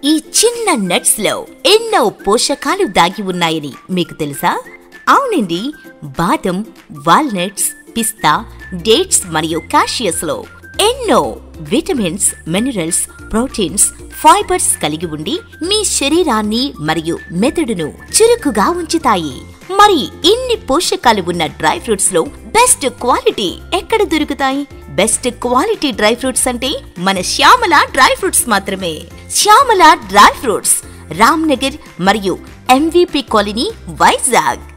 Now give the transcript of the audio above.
ఈ చిన్న నట్స్ లో ఎన్నో పోషకాలు దాగి ఉన్నాయని మీకు తెలుసా అవునండి బాదం వాల్నట్స్ పిస్తా డేట్స్ మరియు కాషియస్ లో ఎన్నో విటమిన్స్ మినరల్స్ ప్రోటీన్స్ ఫైబర్స్ కలిగి ఉండి మీ శరీరాన్ని మరియు మెదడును చురుకుగా ఉంచుతాయి మరి ఇన్ని పోషకాలు ఉన్న డ్రై ఫ్రూట్స్ లో బెస్ట్ క్వాలిటీ ఎక్కడ దొరుకుతాయి బెస్ట్ క్వాలిటీ డ్రై ఫ్రూట్స్ అంటే మన శ్యామల డ్రై ఫ్రూట్స్ మాత్రమే శ్యామల డ్రై ఫ్రూట్స్ రామ్నగర్ మరియు ఎంవిపి కాలనీ వైజాగ్